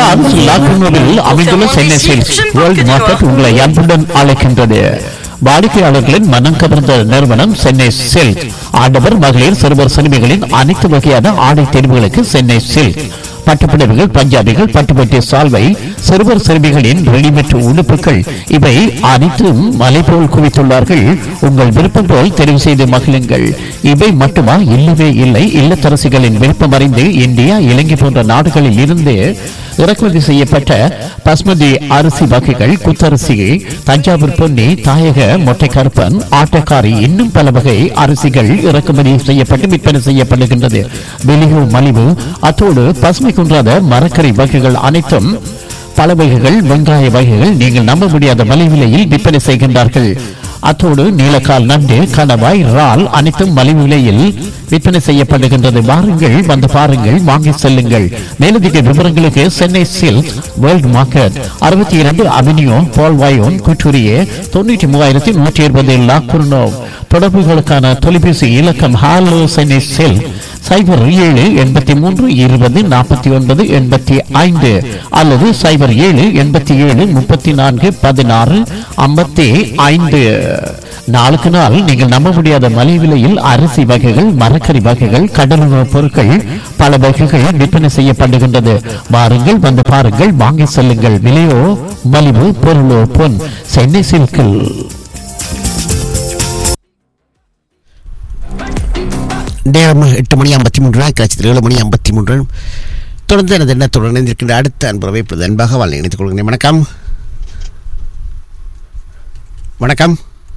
France லாக்னோவில் அமைந்துள்ள Chennai sales world market உங்களை அன்புடன் அழைக்கின்றது வாடிக்கையாளர்களின் மனம் கவர்ந்த நிறுவனம் சென்னை சில்க் ஆடவர் மகளிர் சிறுவர் சிறுமிகளின் அனைத்து வகையான ஆடை தேர்வுகளுக்கு சென்னை சில்க் பட்டுப்புடவைகள் பஞ்சாபிகள் பட்டுப்பட்டி சால்வை சிறுவர் சிறுமிகளின் ரெடிமேட் உடுப்புகள் இவை அனைத்தும் மலை போல் குவித்துள்ளார்கள் உங்கள் விருப்பம் போல் தெரிவு செய்து மகிழுங்கள் இவை மட்டுமா இல்லவே இல்லை இல்லத்தரசிகளின் விருப்பம் அறிந்து இந்தியா இலங்கை போன்ற நாடுகளில் இருந்து இறக்குமதி செய்யப்பட்ட பஸ்மதி அரிசி வகைகள் குத்தரிசி தஞ்சாவூர் பொன்னி தாயக மொட்டை கருப்பன் ஆட்டக்காரி இன்னும் பல வகை அரிசிகள் இறக்குமதி செய்யப்பட்டு விற்பனை செய்யப்படுகின்றது வெளியூர் மலிவு அத்தோடு பசுமை குன்றாத மரக்கறி வகைகள் அனைத்தும் பல வகைகள் வெங்காய வகைகள் நீங்கள் நம்ப முடியாத மலிவிலையில் விற்பனை செய்கின்றார்கள் அத்தோடு நீலக்கால் நண்டு கணவாய் இறால் அனைத்தும் மலிவு விலையில் விற்பனை செய்யப்படுகின்றது வாருங்கள் வந்து பாருங்கள் வாங்கி செல்லுங்கள் மேலதிக விவரங்களுக்கு சென்னை சில்க் வேர்ல்ட் மார்க்கெட் அறுபத்தி இரண்டு அவென்யூ பால்வாயோன் குற்றூரியே தொண்ணூற்றி மூவாயிரத்தி நூற்றி இருபது லாக்குர்னோ தொடர்புகளுக்கான தொலைபேசி இலக்கம் ஹாலோ சென்னை சில்க் சைபர் ஏழு எண்பத்தி மூன்று இருபது நாற்பத்தி ஒன்பது எண்பத்தி ஐந்து அல்லது சைபர் ஏழு எண்பத்தி ஏழு முப்பத்தி நான்கு பதினாறு ஐம்பத்தி ஐந்து நாளுக்கு நாள் நீங்கள் நம்ப முடியாத மலை விலையில் அரிசி வகைகள் மரக்கறி வகைகள் கடலுணவுப் பொருட்கள் பல வகைகள் விற்பனை செய்யப்படுகின்றது வாருங்கள் வந்து பாருங்கள் வாங்கி செல்லுங்கள் விலையோ மலிவு பொருளோ பொன் சென்னை சில்கில் நேரம் எட்டு மணி ஐம்பத்தி மூன்று நாள் கழிச்சது ஏழு மணி ஐம்பத்தி மூன்று தொடர்ந்து எனது எண்ணத்துடன் இணைந்திருக்கின்ற அடுத்த அன்புறவை இப்பொழுது அன்பாக வாழ் இணைத்துக் கொள்கிறேன் வணக்கம் வணக்கம்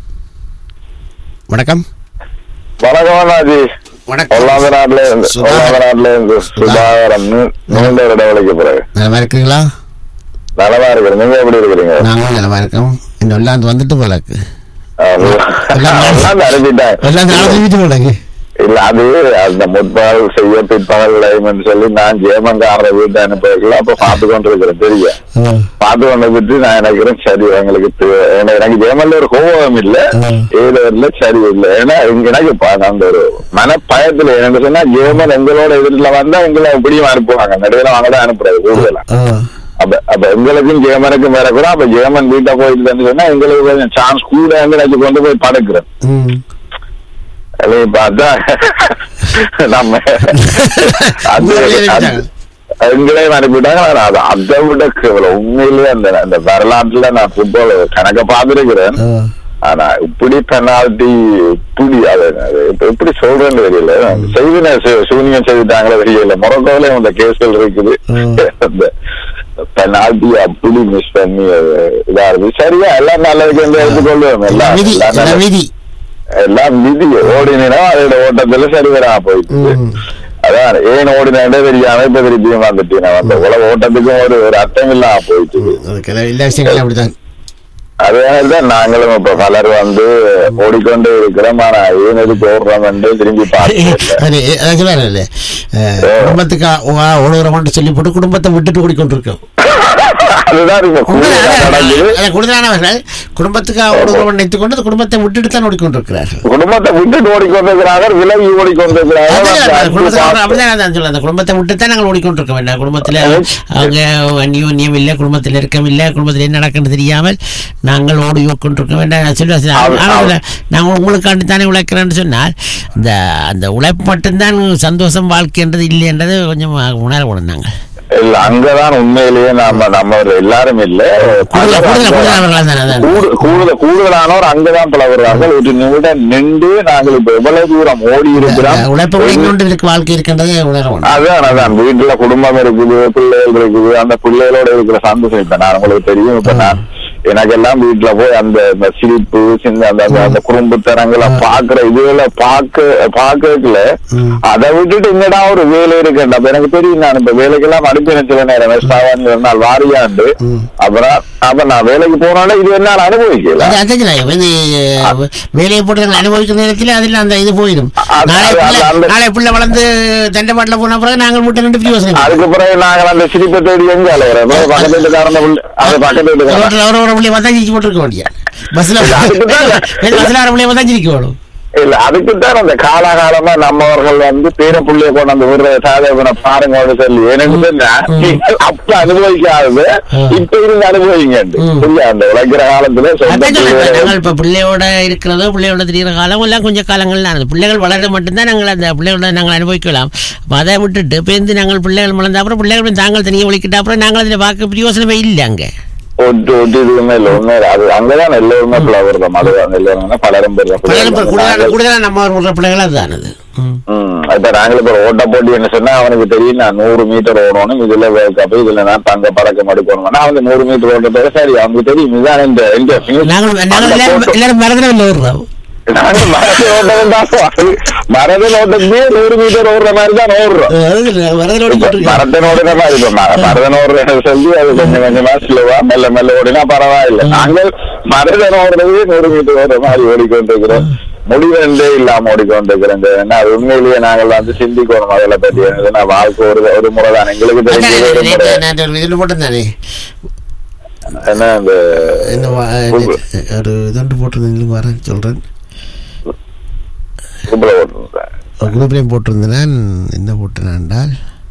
வணக்கம் வணக்கம் ராஜி வணக்கம் ஒல்லாத நாட்டுல இருந்து சுதா- ஒல்லாத நாட்டுல இருந்து சுதாகரன் நீ- நீண்ட ஒரு இடைவெளிக்கு பிறகு நலமா இருக்கிறீங்களா நலமா இருக்கிறேன் நீங்க எப்படி இருக்கிறீங்க நாங்களும் நலமா இருக்கோம் இந்த உள்ளாந்து வந்துட்டு போலக்கு எல்லாம் அனுப்பிட்டேன் உள்ளாந்து நாளை வீட்டு போலக்கு இல்ல அது அந்த முற்பகல் செய்ய பிற்பகல் விளையும்னு சொல்லி நான் ஜேமன்கார வீட்டை அனுப்பியிருக்கல அப்ப பார்த்து கொண்டு இருக்கிறேன் தெரியும் பார்த்து கொண்டு விட்டு நான் நினைக்கிறேன் சரி எங்களுக்கு தெ- ஏன்னா எனக்கு ஜெயமல்ல ஒரு கோபம் இல்ல ஏதோ இல்ல சரி இல்ல ஏன்னா இங்க எனக்கு ப- அந்த ஒரு மன பயத்துல என்ன சொன்னா ஜெயமன் எங்களோட எதிரில வந்தா எங்களை எப்படியும் அனுப்புவாங்க நடுவில் அவங்க தான் அனுப்புறது கூடுதலா அப்ப அப்ப எங்களுக்கும் ஜெயமனுக்கும் வேற கூட அப்ப ஜெயமன் வீட்டை போயிட்டு சொன்னா எங்களுக்கு கொஞ்சம் சான்ஸ் கூட எங்களுக்கு கொண்டு போய் படுக்கிறேன் அதையும் பார்த்தா நம்ம அது அது- எங்களையும் அனுப்பிட்டாங்க ஆனா அது அதை விட கேவலம் உண்மையிலேயே அந்த அந்த வரலாற்றுல நான் ஃபுட்பால் கணக்க பார்த்திருக்கிறேன் ஆனா இப்படி பெனால்டி இப்படி அது அது இப்ப எப்படி சொல்றேன்னு தெரியல செய்தின சூனியம் செய்துட்டாங்களோ தெரியல மொரக்கோல இந்த கேஸ்கள் இருக்குது அந்த பெனால்டி அப்படி மிஸ் பண்ணி அது இதா இருக்கு சரியா எல்லாம் நல்லதுக்கு வந்து எடுத்துக்கொள்வோம் எல்லாம் விதி எல்லாம் எல்லாம் நல்லது. விதி எல்லாம் விதி ஓடினா அதோட ஓட்டத்துல சரி வரா போயிட்டு அதான் ஏன் ஓடினே தெரியாம இப்ப திருப்பியும் வந்துட்டேன் நான் அந்த உலக ஓட்டத்துக்கும் ஒரு ஒரு அர்த்தம் இல்லாம போயிட்டு அதுக்கு எல்லா விஷயங்களும் அப்படிதான் அதனாலதான் நாங்களும் இப்ப பலர் வந்து ஓடிக்கொண்டே இருக்கிறோம் ஆனா ஏன் எதுக்கு ஓடுறோம் என்று திரும்பி பார்த்து அது அதான் சொல்றாரு குடும்பத்துக்கு ஓடுகிறோம்னு சொல்லி போட்டு குடும்பத்தை விட்டுட்டு ஓடிக்கொண்டிருக்கோம் அதுதான் இப்ப கூடுதலா நடக்குது அதான் கூடுதலானவர்கள் குடும்பத்துக்கு ஓடுகிறோம் நினைத்துக் கொண்டு அந்த குடும்பத்தை விட்டுட்டு தான் ஓடிக்கொண்டிருக்கிறார்கள் குடும்பத்தை விட்டுட்டு ஓடிக்கொண்டிருக்கிறாங்க விலகி அதான் ஓடிக்கொண்டிருக்கிறாங்க குடும்பத்தை அப்படிதான் நான் சொல்ல அந்த குடும்பத்தை விட்டு தான் நாங்கள் ஓடிக்கொண்டிருக்க வேண்டாம் குடும்பத்தில் அவங்க அந்யோன்யம் இல்லை குடும்பத்தில் இருக்கவில்லை குடும்பத்தில் என்ன நடக்குன்னு தெரியாமல் நாங்கள் ஓடி கொண்டிருக்க வேண்டாம் நான் சொல்லுவேன் அது- அது- நாங்கள் உங்களுக்காண்டி தானே உழைக்கிறேன்னு சொன்னால் இந்த அந்த உழைப்பு மட்டும்தான் சந்தோஷம் வாழ்க்கைன்றது இல்லைன்றது கொஞ்சம் உணரப்படும் நாங்கள் இல்ல அங்கதான் உண்மையிலேயே நாம நம்ம எல்லாரும் இல்ல கூடுதல் கூடுதல் கூடுதலானவர்களாக தானே அதான் கூடு- கூடுதல் கூடுதலானோர் அங்கதான் பழகுறார்கள் ஒரு நிமிடம் நின்று நாங்கள் இப்ப எவ்வளவு தூரம் ஓடி இருக்கிறோம் உழைப்பு கொண்டு இருக்க வாழ்க்கை இருக்கின்றதே உணரணும் அதான் அதான் வீட்டுல குடும்பம் இருக்குது பிள்ளைகள் இருக்குது அந்த பிள்ளைகளோட இருக்கிற சந்தோஷம் இப்ப நான் உங்களுக்கு தெரியும் இப்ப நான் எனக்கெல்லாம் வீட்டுல போய் அந்த இந்த சிரிப்பு சின்ன அந்த அந்த- அந்த குறும்புத்தனங்களை பாக்குற இதுல பாக்க பாக்கல அதை விட்டுட்டு இங்கடா ஒரு வேலை இருக்கேன் அப்ப எனக்கு தெரியும் நான் இப்ப வேலைக்கெல்லாம் அனுப்பின சில நேரம் வெஸ்டாவான் நாள் வாரியாண்டு அப்புறம் அப்ப நான் வேலைக்கு போனாலும் இது என்னால் அனுபவிக்கல அது அதுக்குதான் இது வேலையை போட்டு நாங்கள் அனுபவிக்கிற நேரத்தில் அதில் அந்த இது போயிடும் அது- நாளை அது- பிள்ளை அந்த- நாளை பிள்ளை வளர்ந்து தண்டை போன பிறகு நாங்கள் வீட்டை நின்று பிரி யோசனை அதுக்கு பிறகு நாங்கள் அந்த சிரிப்பை தேடி எங்க அலைகிறோம் பக்கத்து வீட்டுக்காரன புள்ள- அது பக்கத்து வீட்டுக்காரன் ரோட்டில் ஒரு ஒரு பிள்ளைய வந்தா சிரிச்சு போட்டுருக்க வேண்டிய பஸ்ஸில் அதுக்கு தான் பஸ்ஸில் வர பிள்ளைய வந்தா சிரிக்க வேணும் இல்ல அதுக்குத்தான் அந்த காலகாலமா நம்மவர்கள் வந்து பேர புள்ளைய கொண்டு வந்து விடுற சாதகனை பாருங்க சொல்லி எனக்கு சொன்னா நீங்கள் அப்ப அனுபவிக்காதது இப்ப இருந்து அனுபவிங்க ம். புரியா அந்த உழைக்கிற காலத்துல சொந்த அதான் சொல்றேன். பிள்ளைகளை- நாங்கள் இப்ப பிள்ளையோட இருக்கிறதோ பிள்ளையோட தெரிகிற காலம் எல்லாம் கொஞ்சம் காலங்கள் தான் பிள்ளைகள் வளர மட்டும்தான் நாங்கள் அந்த பிள்ளைகளோட நாங்கள் அனுபவிக்கலாம் அப்ப அதை விட்டுட்டு பேருந்து நாங்கள் பிள்ளைகள் வளர்ந்த அப்புறம் பிள்ளைகள் வந்து தாங்கள் தனியாக ஒழிக்கிட்ட அப்புறம் நாங்கள் அதில் பார்க்க பிரயோசனமே இல்லை அங்கே ஒட்டு ஒட்டு இதுவுமே இல்ல உண்மை இல்ல. அது அங்கதான் எல்லோருமே பிளவர் தான் மதுதான் எல்லோருமே பலரும் பேர் பலரும் இப்ப கூடுதலான கூடுதலாக நம்ம ஒரு பிள்ளைகள் அதுதான் அது ம். ம் இப்ப நாங்கள் இப்ப ஓட்ட போட்டி என்ன சொன்னா அவனுக்கு தெரியும் நான் நூறு மீட்டர் ஓடணும் இதுல வேர்ல்ட் கப் இதுல நான் தங்க பதக்கம் எடுக்கணும் அவன் நூறு மீட்டர் ஓட்ட சரி அவனுக்கு தெரியும் இதுதான் இந்த இந்த நாங்கள் நாங்கள் அந்த எல்லாரும் photo- எல்லாரும் மறந்துடும் ஓடுறோம் நாங்க மரத்தில் ஓட்டம் தான் மரத்தில் ஓட்டமே நூறு மீட்டர் ஓடுற மாதிரி தான் ஓடுறோம் மறந்துடும் ஓடி இப்ப போட்டுருக்கோம் மரத்தின் ஓடுற மாதிரி இப்ப மர- மரதன் ஓடுற சொல்லி அது கொஞ்சம் கொஞ்சமா ஸ்லோவா மெல்ல மெல்ல ஓடினா பரவாயில்லை நாங்கள் மரதன் ஓடுறது நூறு மீட்டர் ஓடுற மாதிரி ஓடிக்கொண்டிருக்கிறோம் முடிவென்றே இல்லாம ஓடிக்கொண்டிருக்கிறோம் ஏன்னா அது உண்மையிலேயே நாங்கள் வந்து சிந்திக்கணும் அதில் பற்றி ஏன்னா வாழ்க்கை ஒரு ஒரு முறை தான் எங்களுக்கு தெரிஞ்சது ஒரு முறை நான் ஒரு இதில் போட்டிருந்தானே என்ன இந்த என்ன வா- Google. ஒரு இதொன்று போட்டிருந்தேன் வரேன் சொல்கிறேன் கும்பல ஓட்டுறேன் குரூப்லேயும் போட்டிருந்தேன் என்ன போட்டேன் என்றால்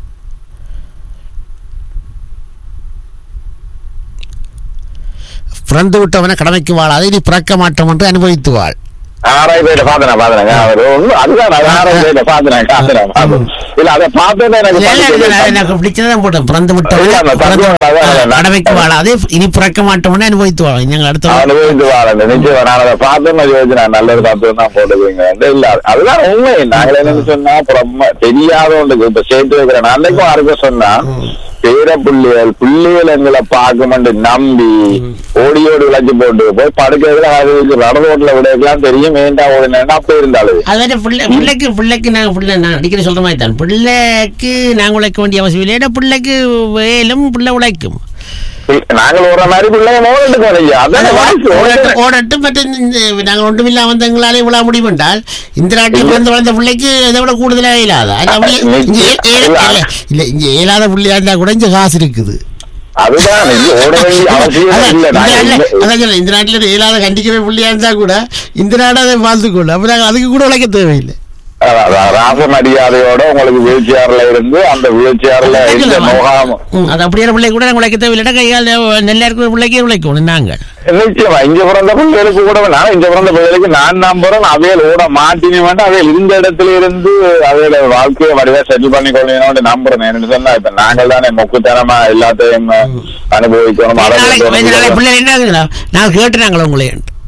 பிறந்து விட்டவன கடமைக்கு வாழாது இனி பிறக்க மாட்டோம் என்று அனுபவித்து வாழ் ஆறாயிரம் பேரை பார்த்தேன் பார்த்தேன் அவர் ஒண்ணும் அதுதான் அது ஆறாயிரம் பேரை பார்த்தேன் பார்த்தேன் பார்த்தேன் இல்ல அதை பார்த்தது எனக்கு இல்ல, இல்ல, இல்ல, படிக்கிறது எனக்கு பிடிச்சதான் போட்டேன் பிறந்து இல்ல, அந்த விட்டவன தத்துவம் அதான், அதான். கடமைக்கு வாழாது இனி பிறக்க மாட்டோம்னு அனுபவித்து வாழ நீங்கள் அடுத்த அனுபவித்து வாழங்க நிச்சயம் நான் அதை பார்த்தேன்னு யோசிச்சு நல்லது தத்துவம் தான் போட்டுக்குவீங்க இல்ல அதுதான் உண்மை நாங்கள் என்ன சொன்னா அப்புறம் தெரியாத ஒன்றுக்கு இப்ப சேர்த்து வைக்கிறேன் அன்னைக்கும் யாருக்கும் சொன்னா பேர பிள்ளைகள் பிள்ளைகள் எங்களை பார்க்குமெண்டு நம்பி ஓடி ஓடி விளைச்சு போட்டு போய் படுக்கிறதுல அது நடந்து ஓட்டுல விடையெல்லாம் தெரியும் வேண்டா ஓடினா அப்ப இருந்தாலும் அது வேற பிள்ளை பிள்ளைக்கு பிள்ளைக்கு நாங்கள் பிள்ளை நான் அடிக்கடி சொல்ற மாதிரி தான் பிள்ளைக்கு நாங்கள் உழைக்க வேண்டிய அவசியம் இல்லை ஏன்னா பிள்ளைக்கு வேலும் பிள்ளை உழைக்கும் நாங்கள் ஓடுற மாதிரி பிள்ளைங்க ஓடிட்டு போறீங்க அதான் வாழ்க்கை ஓடட்டும், ஓடட்டும் மற்ற இந்த நாங்கள் ஒன்றுமில்லா வந்தவங்களாலே விழா முடியும் என்றால் இந்த நாட்டில் பிறந்து வளர்ந்த பிள்ளைக்கு இதை விட கூடுதலாக இயலாத அது அப்படியே இங்க ஏ- ஏ- இல்ல, இல்ல இங்க இயலாத பிள்ளையா இருந்தா கூட இங்க காசு இருக்குது அதுதான் இங்க ஓட வேண்டிய அவசியம் அதான், இல்லை இந்த நாங்க நாட்டுல- இங்க- அதான் சொல்றேன், இந்த நாட்டில் இயலாத கண்டிக்கிற பிள்ளையா இருந்தா கூட இந்த நாடு அதை பார்த்துக்கொள்ளும் அப்ப நாங்கள் அதுக்கு கூட உழைக்க தேவையில்லை அதான், அதான், ராச மரியாதையோட உங்களுக்கு வீல் சேர்ல இருந்து அந்த வீல் சேர்ல இந்த முகாம் ம், அது அப்படியான பிள்ளை கூட நாங்கள் உழைக்க தேவையில்லை கையால் நெல்லா இருக்கிற பிள்ளைக்கே உழைக்கணும் நாங்கள் நிச்சயமா இங்க பிறந்த பிள்ளைகளுக்கு கூட நான் இங்க பிறந்த பிள்ளைகளுக்கு நான் நம்புறேன் அவையில் ஓட மாட்டினே வேண்டாம் அவையில் இருந்த இடத்துல இருந்து அவையில வாழ்க்கையை வடிவா செட்டில் பண்ணி கொள்ளணும்னு நம்புறேன் என்னன்னு சொன்னா இப்ப நாங்கள் தானே மொக்குத்தனமா எல்லாத்தையும் அனுபவிக்கணும் நாளைக்கு கொஞ்ச நாளைக்கு அழகு பிள்ளை என்ன ஆகுதுன்னா, நான் கேட்டு நாங்கள் உங்களை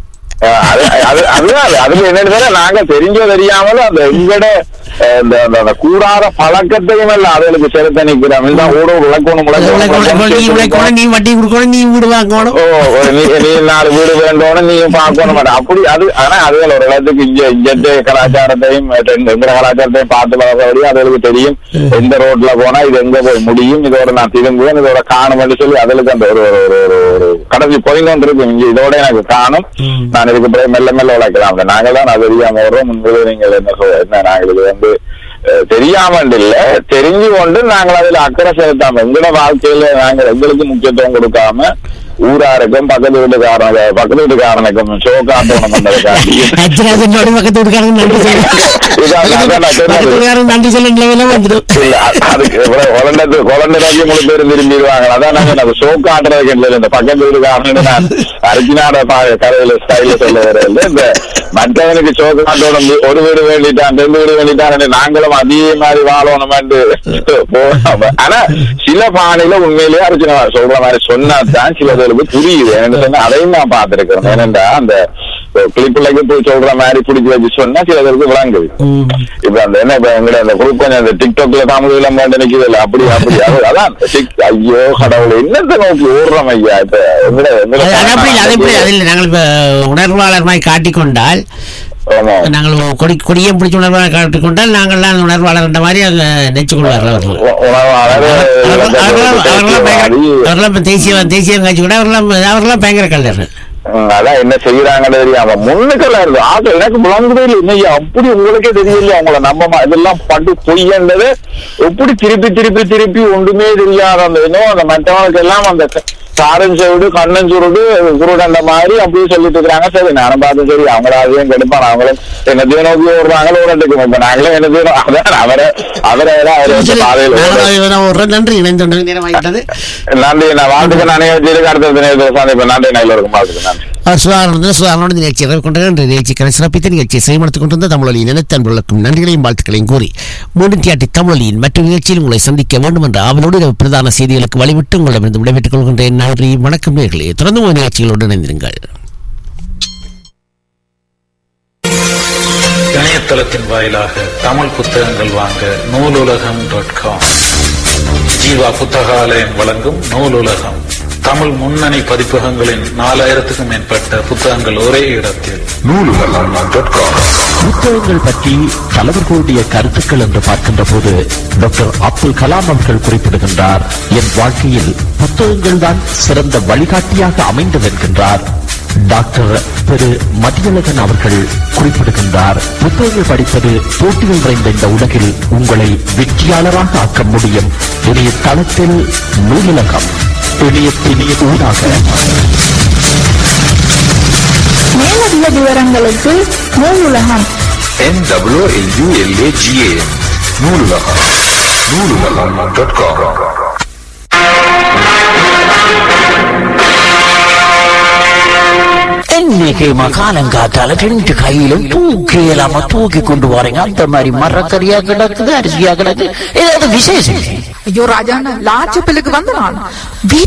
அது அது அதுதான் அது. அதுல என்னன்னு சொன்னா நாங்க தெரிஞ்சோ தெரியாமலும் அந்த எங்கட அஹ், இந்த அந்த- அந்த கூடாத பழக்கத்தையும் எல்லாம் அதுகளுக்கு செலுத்த நிக்கிறோம் இந்த ஊட உழைக்கணும் உழைக்கணும், நீ உழைக்கணும் நீ வட்டி கொடுக்கணும் நீ வீடு வாங்கணும் ஓ ஒரு நீ நீ நாலு வீடு வேண்டோன்னு நீயும் பார்க்கணும் மாட்டேன் அப்படி அது ஆனா அதுகள் ஒரு இடத்துக்கு இங்க இங்க கலாச்சாரத்தையும் எங்க கலாச்சாரத்தையும் பார்த்து வளர்றபடி அதுகளுக்கு தெரியும் எந்த ரோட்ல போனா இது எங்க போய் முடியும் இதோட நான் திரும்புவேன் இதோட காணும்னு சொல்லி அதுகளுக்கு அந்த ஒரு ஒரு ஒரு ஒரு ஒரு கடைசி போயின்னு இருக்கும் இங்க இதோட எனக்கு காணும் நான் இதுக்கு பிறகு மெல்ல மெல்ல உழைக்கலாம் நாங்கள் தான் அது தெரியாம வர்றோம் முன்பு நீங்கள் என்ன சொல் என்ன நாங்கள் இது வந்து அஹ், தெரியாமல் இல்ல தெரிஞ்சு கொண்டு நாங்கள் அதுல அக்கறை செலுத்தாம எங்களோட வாழ்க்கையில நாங்கள் எங்களுக்கு முக்கியத்துவம் கொடுக்காம ஊராருக்கும் பக்கத்து வீட்டுக்காரன் பக்கத்து வீட்டுக்காரனுக்கும் ஷோ காட்டணும் வந்ததுக்காண்டி அச்சராஜனோட பக்கத்து வீட்டுக்காரங்க நன்றி இதான் அதான் நான் சொல்லுங்க பக்கத்து சொன்னது. வீட்டுக்காரங்க நன்றி சொல்ல நிலைமையில வந்துடும் இல்ல அது- அதுக்கு குழந்தை குழந்தைக்கு முழு பேரும் திரும்பிடுவாங்க அதான் நாங்க அந்த ஷோ காட்டுறதுக்கு இல்லை இந்த பக்கத்து வீட்டுக்காரன்னு நான் அரிசினாட கரையில ஸ்டைல சொல்ல வரல இந்த மற்றவனுக்கு ஷோ காட்டணும் ஒரு வீடு வேண்டிட்டான் ரெண்டு வீடு வேண்டிட்டான் நாங்களும் அதே மாதிரி வாழணும்னு போகாம ஆனா சில பாணியில உண்மையிலேயே அரிசினா சொல்ற மாதிரி சொன்னாதான் சில பேருக்கு புரியுது என்ன சொன்னா அதையும் நான் பார்த்திருக்கிறேன் ஏனென்றா அந்த கிளிப்பிள்ளைக்கு போய் சொல்ற மாதிரி பிடிச்சி வச்சு சொன்னா சில பேருக்கு விளங்குது இப்ப அந்த என்ன இப்ப எங்கட அந்த குரூப் கொஞ்சம் அந்த டிக்டாக்ல தமிழ் விளம்ப நினைக்குது இல்ல அப்படி அப்படி அது- அதான் டிக்- ஐயோ கடவுள் என்னத்தை நோக்கி ஓடுறோம் ஐயா இப்ப எங்கட எங்கட அது அது அப்படி இல்லை, அது இப்படி அதில் நாங்கள் இப்ப உணர்வாளர் மாதிரி காட்டிக்கொண்டால் ஆமா நாங்கள் கொடி கொடியை பிடிச்ச உணர்வாளர் காட்டிக்கொண்டால் நாங்கள்லாம் உணர்வாளர் என்ற மாதிரி அங்க நெச்சு கொள்வார்கள் அவர்கள் உ- உணவாளர் அவர்கள்- அவர்களெல்லாம் அவர்களெல்லாம் பயங்கர- தேசியவாதி. அவர்களெல்லாம் இப்ப தேசிய தேசியம் காட்சி கூட அவர்களெல்லாம் அவர்களெல்லாம் பயங்கர கல்லர்கள் ம், அதான் என்ன செய்யறாங்கன்னு தெரியாம முன்னுக்கெல்லாம் இருக்கு ஆக எனக்கு விளங்குதே இல்லை இன்னைக்கு அப்படி உங்களுக்கே தெரியல அவங்கள நம்ம ம- இதெல்லாம் பட்டு பொய்யன்றது எப்படி திருப்பி திருப்பி திருப்பி ஒன்றுமே தெரியாத அந்த இன்னும் அந்த மற்றவங்களுக்கு எல்லாம் அந்த க- காரன் செவிடு கண்ணன் சுருடு குருடண்ட மாதிரி அப்படி சொல்லிட்டு இருக்காங்க சரி நானும் பார்த்து சரி அவங்கள அதையும் கெடுப்பான் அவங்களும் என்னத்தையும் நோக்கி ஓடுறாங்களோ ஓடட்டுக்கும் இப்ப நாங்களும் என்னத்தையும் அதான் அவரை அவரை அவரை வந்து பாதையில் ஓட- நான் ஒரு நன்றி இணைந்த நேரமாகிட்டது நன்றி நான் வாழ்த்துக்கு நானே வச்சிருக்க அடுத்த தினத்தில் சந்திப்பேன் நன்றி நான் இருக்கும் வாழ்த்துக்கு நன்றி அவர் சுதாரணத்தில் சுதாரணோட நிகழ்ச்சியை கொண்டு இன்று நிகழ்ச்சிக்கான சிறப்பித்த நிகழ்ச்சியை செய்யமடுத்துக் கொண்டிருந்த தமிழொலியின் இனத்தன்புகளுக்கும் நன்றிகளையும் வாழ்த்துக்களையும் கூறி மூன்றியாட்டி தமிழொலியின் மற்ற நிகழ்ச்சியில் உங்களை சந்திக்க வேண்டும் என்ற ஆவலோடு இரவு பிரதான செய்திகளுக்கு வழிவிட்டு உங்களிடமிருந்து விடைபெற்றுக் கொள்கின்றேன் நன்றி வணக்கம் நேர்களே தொடர்ந்து உங்கள் நிகழ்ச்சிகளோடு இணைந்திருங்கள் இணையதளத்தின் வாயிலாக தமிழ் புத்தகங்கள் வாங்க நூலுலகம் டாட் காம் ஜீவா புத்தகாலயம் வழங்கும் நூலுலகம் தமிழ் முன்னணி பதிப்பகங்களின் நாலாயிரத்துக்கும் மேற்பட்ட புத்தகங்கள் ஒரே இடத்தில் புத்தகங்கள் பற்றி தலைவர்களுடைய கருத்துக்கள் என்று பார்க்கின்ற போது டாக்டர் அப்துல் கலாம் அவர்கள் குறிப்பிடுகின்றார் என் வாழ்க்கையில் புத்தகங்கள் தான் சிறந்த வழிகாட்டியாக அமைந்தது என்கின்றார் டாக்டர் திரு மதியழகன் அவர்கள் குறிப்பிடுகின்றார் புத்தகங்கள் படிப்பது போட்டிகள் நிறைந்த இந்த உலகில் உங்களை வெற்றியாளராக ஆக்க முடியும் இணைய தளத்தில் நூலகம் இணையத்தின் ஊடாக மேலதிக விவரங்களுக்கு Noolulagam NWLULAGA Noolulagam Noolulagam dot com இன்னைக்கு மகாலங்காத்தால ரெண்டு கையிலும் தூக்கி இல்லாம தூக்கி கொண்டு போறீங்க அந்த மாதிரி மரக்கறியா கிடக்குது அரிசியா கிடக்கு ஏதாவது விசேஷம் ஐயோ ராஜாண்ணா லாச்சப்பிலுக்கு வந்த நான்